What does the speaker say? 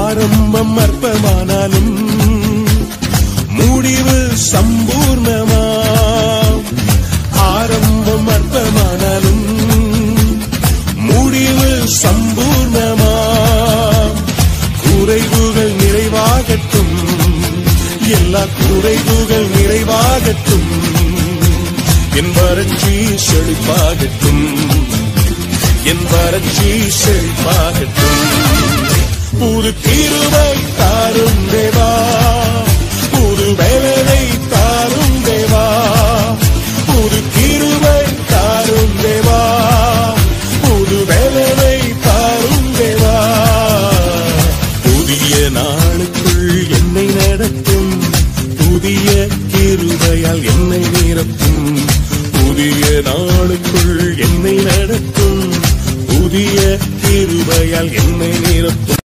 ஆரம்பம் அற்பமானாலும் முடிவு சம்பூர்ணமா ஆரம்பம் அற்பமானாலும் முடிவு சம்பூர்ணமா குறைவுகள் நிறைவாகட்டும் எல்லா குறைவுகள் நிறைவாகட்டும் என் வறட்சி செழிப்பாகட்டும் என் வறட்சி செழிப்பாகட்டும் புது தீருவை தாரும் தேவா புது வேலனை தாரும் தேவா புது தீருவை தாரும் தேவா புது வேலனை தாரும் தேவா புதிய நாளுக்குள் என்னை நடத்தும் புதிய கிருபையால் என்னை நிரப்பும் புதிய நாளுக்குள் என்னை நடத்தும் புதிய கிருபையால் என்னை நிரப்பும்